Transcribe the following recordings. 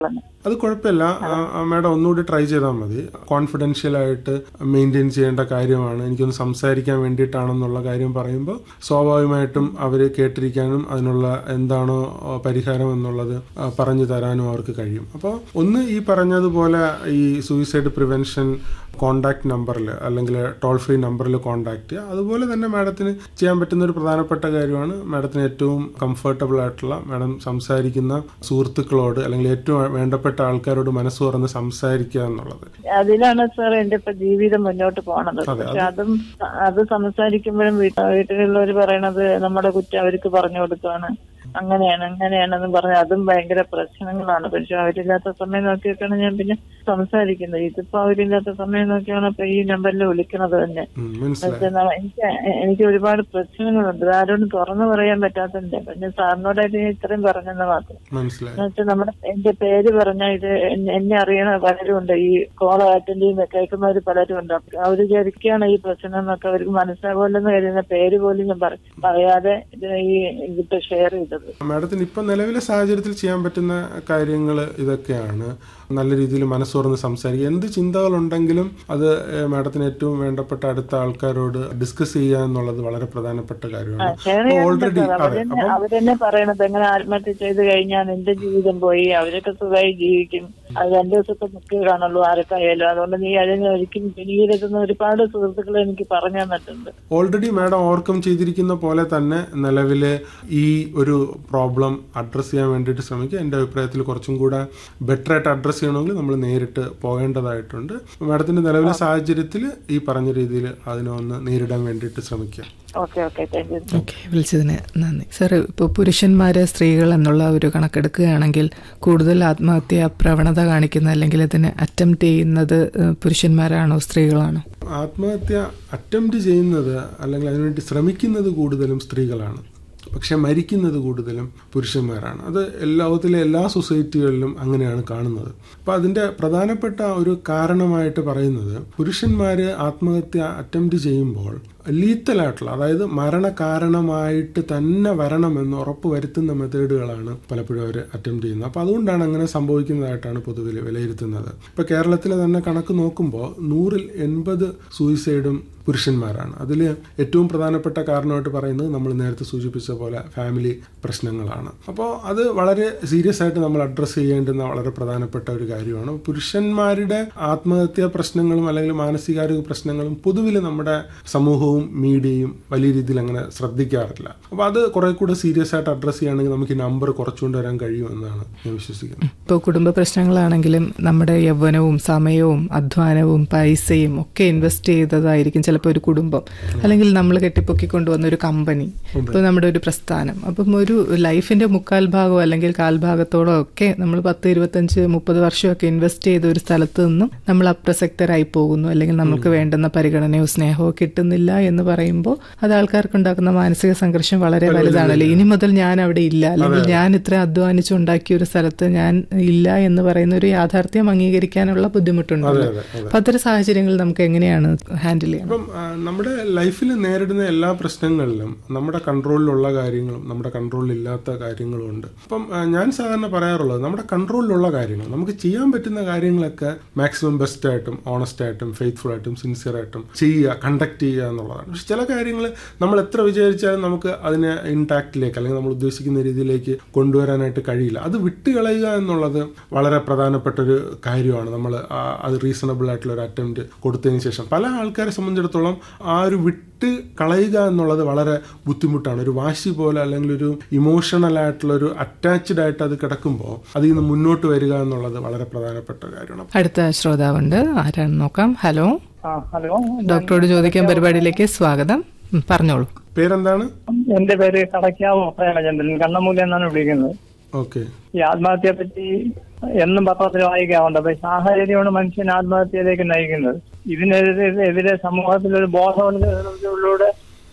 അത് കുഴപ്പമില്ല മാഡം ഒന്നുകൂടി ട്രൈ ചെയ്താൽ മതി കോൺഫിഡൻഷ്യൽ ആയിട്ട് മെയിൻറ്റെയിൻ ചെയ്യേണ്ട കാര്യമാണ് എനിക്കൊന്ന് സംസാരിക്കാൻ വേണ്ടിയിട്ടാണെന്നുള്ള കാര്യം പറയുമ്പോൾ സ്വാഭാവികമായിട്ടും അവർ കേട്ടിരിക്കാനും അതിനുള്ള എന്താണോ ആ, പരിഹാരം എന്നുള്ളത് ആ, പറഞ്ഞു തരാനും അവർക്ക് കഴിയും അപ്പോൾ ഒന്ന് ഈ പറഞ്ഞതുപോലെ ഈ സൂയിസൈഡ് പ്രിവെൻഷൻ കോണ്ടാക്ട് നമ്പറിൽ അല്ലെങ്കിൽ ടോൾ ഫ്രീ നമ്പറിൽ കോണ്ടാക്ട് ചെയ്യുക അതുപോലെ തന്നെ മാഡത്തിന് ചെയ്യാൻ പറ്റുന്ന ഒരു പ്രധാനപ്പെട്ട കാര്യമാണ് മാഡത്തിന് ഏറ്റവും കംഫർട്ടബിൾ ആയിട്ടുള്ള മാഡം സംസാരിക്കുന്ന സുഹൃത്തുക്കളോട് അല്ലെങ്കിൽ ഏറ്റവും വേണ്ടപ്പെട്ട ആൾക്കാരോട് മനസ്സ് തുറന്ന് സംസാരിക്കുക എന്നുള്ളത് അതിലാണ് സാർ എന്റെ ഇപ്പൊ ജീവിതം മുന്നോട്ട് പോണത് അതെ, പക്ഷെ അതും അത് സംസാരിക്കുമ്പോഴും വീട്ട- വീട്ടിലുള്ളവർ പറയണത് നമ്മുടെ കുറ്റം അവർക്ക് പറഞ്ഞു കൊടുക്കുകയാണ് അങ്ങനെയാണ് അങ്ങനെയാണെന്ന് പറഞ്ഞ് അതും ഭയങ്കര പ്രശ്നങ്ങളാണ് പക്ഷെ അവരില്ലാത്ത സമയം നോക്കിയൊക്കെയാണ് ഞാൻ പിന്നെ സംസാരിക്കുന്നത് ഇതിപ്പോ അവരില്ലാത്ത സമയം നോക്കിയാണ് ഇപ്പൊ ഈ നമ്പറിൽ വിളിക്കണത് തന്നെ ഉം, മനസ്സിലായി പക്ഷെ ന- എനിക്ക് എനിക്ക് ഒരുപാട് പ്രശ്നങ്ങളുണ്ട് ഇത് ആരോടും തുറന്നു പറയാൻ പറ്റാത്തതിന്റെ പിന്നെ സാറിനോടായിട്ട് ഞാൻ ഇത്രയും പറഞ്ഞെന്ന് മാത്രം മനസ്സിലായി എന്നുവെച്ചാൽ നമ്മുടെ എന്റെ പേര് പറഞ്ഞ ഇത് എന്നെ- എന്നെ അറിയണ പലരും ഉണ്ട് ഈ കോൾ അറ്റൻഡ് ചെയ്യുന്ന കേൾക്കുന്നവർ പലരും ഉണ്ട് അപ്പൊ അവര് വിചാരിക്കുകയാണ് ഈ പ്രശ്നം എന്നൊക്കെ അവർക്ക് മനസ്സിലാവില്ലെന്ന് കരുതുന്ന പേര് പോലും ഞാൻ പറ- പറയാതെ ഇത് ഈ ഇതിപ്പോ ഷെയർ ചെയ്തത് മാഡത്തിന് ഇപ്പം നിലവിലെ സാഹചര്യത്തിൽ ചെയ്യാൻ പറ്റുന്ന കാര്യങ്ങൾ ഇതൊക്കെയാണ് നല്ല രീതിയിൽ മനസ്സ് തുറന്ന് സംസാരിക്കുക എന്ത് ചിന്തകളുണ്ടെങ്കിലും അത് ഏഹ്, മാഡത്തിന് ഏറ്റവും വേണ്ടപ്പെട്ട അടുത്ത ആൾക്കാരോട് ഡിസ്കസ് ചെയ്യുക എന്നുള്ളത് വളരെ പ്രധാനപ്പെട്ട കാര്യമാണ് ഷെയർ അപ്പോൾ ഓൾറെഡി അതെ അവരെന്നെ അപ്പം അവരെന്നെ പറയണത് എങ്ങനെ ആത്മഹത്യ ചെയ്ത് കഴിഞ്ഞാൽ എന്റെ ജീവിതം പോയി അവരൊക്കെ സുഖമായി ജീവിക്കും അത് രണ്ടു ദിവസത്തെ മുഖ്യ കാണുള്ളൂ ആർക്കായാലും അതുകൊണ്ട് നീ അതിനെ ഒരിക്കലും പിന്നീടെത്തുന്ന ഒരുപാട് സുഹൃത്തുക്കൾ എനിക്ക് പറഞ്ഞു തന്നിട്ടുണ്ട് ഓൾറെഡി മാഡം ഓവർകം ചെയ്തിരിക്കുന്ന പോലെ തന്നെ നിലവിലെ ഈ ഒരു പ്രോബ്ലം അഡ്രസ്സ് ചെയ്യാൻ വേണ്ടിയിട്ട് ശ്രമിക്കുക എൻ്റെ അഭിപ്രായത്തിൽ കുറച്ചും കൂടെ ബെറ്റർ ആയിട്ട് അഡ്രസ്സ് ചെയ്യണമെങ്കിൽ നമ്മൾ നേരിട്ട് പോകേണ്ടതായിട്ടുണ്ട് മാഡത്തിൻ്റെ നിലവിലെ സാഹചര്യത്തിൽ ഈ പറഞ്ഞ രീതിയിൽ അതിനെ ഒന്ന് നേരിടാൻ വേണ്ടിയിട്ട് ശ്രമിക്കുക okay okay thank you okay വിളിച്ചതിന് നന്ദി സാർ ഇപ്പോൾ പുരുഷന്മാര് സ്ത്രീകൾ എന്നുള്ള ഒരു കണക്കെടുക്കുകയാണെങ്കിൽ കൂടുതൽ ആത്മഹത്യ പ്രവണത കാണിക്കുന്ന അല്ലെങ്കിൽ അതിന് അറ്റംപ്റ്റ് ചെയ്യുന്നത് ഏഹ്, പുരുഷന്മാരാണോ സ്ത്രീകളാണോ ആത്മഹത്യ അറ്റംപ്റ്റ് ചെയ്യുന്നത് അല്ലെങ്കിൽ അതിനുവേണ്ടി ശ്രമിക്കുന്നത് കൂടുതലും സ്ത്രീകളാണ് പക്ഷെ മരിക്കുന്നത് കൂടുതലും പുരുഷന്മാരാണ് അത് ലോകത്തിലെ എല്ലാ സൊസൈറ്റികളിലും അങ്ങനെയാണ് കാണുന്നത് അപ്പോൾ അതിൻ്റെ പ്രധാനപ്പെട്ട ഒരു കാരണമായിട്ട് പറയുന്നത് പുരുഷന്മാർ ആത്മഹത്യ അറ്റംപ്റ്റ് ചെയ്യുമ്പോൾ ലീത്തലായിട്ടുള്ള അതായത് മരണകാരണമായിട്ട് തന്നെ വരണമെന്ന് ഉറപ്പ് വരുത്തുന്ന മെത്തേഡുകളാണ് പലപ്പോഴും അവർ അറ്റംപ്റ്റ് ചെയ്യുന്നത് അപ്പോൾ അതുകൊണ്ടാണ് അങ്ങനെ സംഭവിക്കുന്നതായിട്ടാണ് പൊതുവിൽ വിലയിരുത്തുന്നത് ഇപ്പോൾ കേരളത്തിലെ തന്നെ കണക്ക് നോക്കുമ്പോൾ നൂറിൽ എൺപത് സൂയിസൈഡും പുരുഷന്മാരാണ് അതിൽ ഏറ്റവും പ്രധാനപ്പെട്ട കാരണമായിട്ട് പറയുന്നത് നമ്മൾ നേരത്തെ സൂചിപ്പിച്ച പോലെ ഫാമിലി പ്രശ്നങ്ങളാണ് അപ്പോൾ അത് വളരെ സീരിയസ് ആയിട്ട് നമ്മൾ അഡ്രസ്സ് ചെയ്യേണ്ടുന്ന വളരെ പ്രധാനപ്പെട്ട ഒരു കാര്യമാണ് പുരുഷന്മാരുടെ ആത്മഹത്യാ പ്രശ്നങ്ങളും അല്ലെങ്കിൽ മാനസികാരോഗ്യ പ്രശ്നങ്ങളും പൊതുവിൽ നമ്മുടെ സമൂഹവും മീഡിയയും വലിയ രീതിയിൽ അങ്ങനെ ശ്രദ്ധിക്കാറില്ല അപ്പോൾ അത് കുറെ കൂടെ സീരിയസ് ആയിട്ട് അഡ്രസ്സ് ചെയ്യുകയാണെങ്കിൽ നമുക്ക് ഈ നമ്പർ കുറച്ചുകൊണ്ട് വരാൻ കഴിയുമെന്നാണ് ഞാൻ വിശ്വസിക്കുന്നത് ഇപ്പോൾ കുടുംബ പ്രശ്നങ്ങളാണെങ്കിലും നമ്മുടെ യൗവനവും സമയവും അധ്വാനവും പൈസയും ഒക്കെ ഇൻവെസ്റ്റ് ചെയ്തതായിരിക്കും ചിലപ്പോൾ ഒരു കുടുംബം അല്ലെങ്കിൽ നമ്മൾ കെട്ടിപ്പൊക്കിക്കൊണ്ടുവന്ന ഒരു കമ്പനി ഇപ്പോൾ നമ്മുടെ ഒരു പ്രസ്ഥാനം അപ്പം ഒരു ലൈഫിന്റെ മുക്കാൽ ഭാഗമോ അല്ലെങ്കിൽ കാൽഭാഗത്തോടോ ഒക്കെ നമ്മൾ പത്ത് ഇരുപത്തഞ്ച് മുപ്പത് വർഷമൊക്കെ ഇൻവെസ്റ്റ് ചെയ്ത ഒരു സ്ഥലത്ത് നിന്നും നമ്മൾ അപ്രസക്തരായി പോകുന്നു അല്ലെങ്കിൽ നമുക്ക് വേണ്ടുന്ന പരിഗണനയോ സ്നേഹമോ കിട്ടുന്നില്ല എന്ന് പറയുമ്പോൾ അത് ആൾക്കാർക്ക് ഉണ്ടാക്കുന്ന മാനസിക സംഘർഷം വളരെ വലുതാണല്ലോ ഇനി മുതൽ ഞാൻ അവിടെ ഇല്ല അല്ലെങ്കിൽ ഞാൻ ഇത്ര അധ്വാനിച്ചുണ്ടാക്കിയ ഒരു സ്ഥലത്ത് ഞാൻ ഇല്ല എന്ന് പറയുന്ന ഒരു യാഥാർത്ഥ്യം അംഗീകരിക്കാനുള്ള ബുദ്ധിമുട്ടുണ്ടല്ലോ അതെ, അതെ. അപ്പൊ അത്തരം സാഹചര്യങ്ങൾ നമുക്ക് എങ്ങനെയാണ് ഹാൻഡിൽ ചെയ്യണം ഇപ്പം ആ, നമ്മുടെ ലൈഫിൽ നേരിടുന്ന എല്ലാ പ്രശ്നങ്ങളിലും നമ്മുടെ കൺട്രോളിലുള്ള കാര്യങ്ങളും നമ്മുടെ കൺട്രോളിലില്ലാത്ത കാര്യങ്ങളും ഉണ്ട് അപ്പം ആ, ഞാൻ സാധാരണ പറയാറുള്ളത് നമ്മുടെ കൺട്രോളിലുള്ള കാര്യങ്ങൾ നമുക്ക് ചെയ്യാൻ പറ്റുന്ന കാര്യങ്ങളൊക്കെ മാക്സിമം ബെസ്റ്റ് ആയിട്ടും ഓണസ്റ്റ് ആയിട്ടും ഫെയ്ത്ത്ഫുൾ ആയിട്ടും സിൻസിയർ ആയിട്ടും ചെയ്യുക കണ്ടക്ട് ചെയ്യുക എന്നുള്ളതാണ് പക്ഷെ ചില കാര്യങ്ങൾ നമ്മൾ എത്ര വിചാരിച്ചാലും നമുക്ക് അതിനെ ഇൻടാക്റ്റിലേക്ക് അല്ലെങ്കിൽ നമ്മൾ ഉദ്ദേശിക്കുന്ന രീതിയിലേക്ക് കൊണ്ടുവരാനായിട്ട് കഴിയില്ല അത് വിട്ടുകളയുക എന്നുള്ളത് വളരെ പ്രധാനപ്പെട്ട ഒരു കാര്യമാണ് നമ്മൾ അത് റീസണബിൾ ആയിട്ടുള്ള ഒരു അറ്റംപ്റ്റ് കൊടുത്തതിന് ശേഷം പല ആൾക്കാരെ സംബന്ധിച്ചിടത്തോളം ആ ഒരു വിട്ട് കളയുക എന്നുള്ളത് വളരെ ബുദ്ധിമുട്ടാണ് ഒരു വാശി പോലെ അല്ലെങ്കിൽ ഒരു ഇമോഷണൽ ആയിട്ടുള്ള ഒരു അറ്റാച്ച്ഡ് ആയിട്ട് അത് കിടക്കുമ്പോൾ അതിൽ നിന്ന് മുന്നോട്ട് വരിക എന്നുള്ളത് വളരെ പ്രധാനപ്പെട്ട കാര്യമാണ് അടുത്ത ശ്രോതാവുണ്ട് ആരാണ് നോക്കാം ഹലോ ആ ഹലോ ഡോക്ടറോട് ചോദിക്കാൻ പരിപാടിയിലേക്ക് സ്വാഗതം ഉം, പറഞ്ഞോളൂ പേരെന്താണ് എന്റെ പേര് കടക്കാവ് പ്രേമചന്ദ്രൻ കണ്ണമൂല എന്നാണ് വിളിക്കുന്നത് ഓക്കെ ഈ ആത്മഹത്യയെ പറ്റി എന്നും പത്രത്തിൽ വായിക്കാറുണ്ട് അപ്പൊ ഈ സാഹചര്യമാണ് മനുഷ്യൻ ആത്മഹത്യയിലേക്ക് നയിക്കുന്നത് ഇതിനെതിരെ എതിരെ സമൂഹത്തിൽ ഒരു ബോധവൽക്കരണത്തിലൂടെ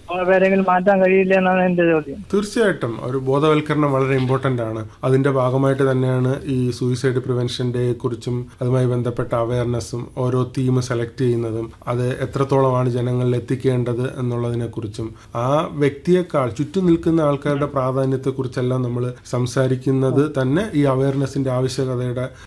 പേരെങ്കിലും മാറ്റാൻ കഴിയില്ല എന്നാണ് എന്റെ ചോദ്യം തീർച്ചയായിട്ടും ഒരു ബോധവൽക്കരണം വളരെ ഇമ്പോർട്ടന്റ് ആണ് അതിന്റെ ഭാഗമായിട്ട് തന്നെയാണ് ഈ സൂയിസൈഡ് പ്രിവെൻഷൻ ഡേയെ കുറിച്ചും അതുമായി ബന്ധപ്പെട്ട അവയർനെസ്സും ഓരോ തീം സെലക്ട് ചെയ്യുന്നതും അത് എത്രത്തോളമാണ് ജനങ്ങളിൽ എത്തിക്കേണ്ടത് എന്നുള്ളതിനെ കുറിച്ചും ആ വ്യക്തിയെക്കാൾ ചുറ്റും നിൽക്കുന്ന ആൾക്കാരുടെ പ്രാധാന്യത്തെ കുറിച്ചെല്ലാം നമ്മൾ സംസാരിക്കുന്നത് തന്നെ ഈ അവയർനെസിന്റെ ആവശ്യകതയുടെ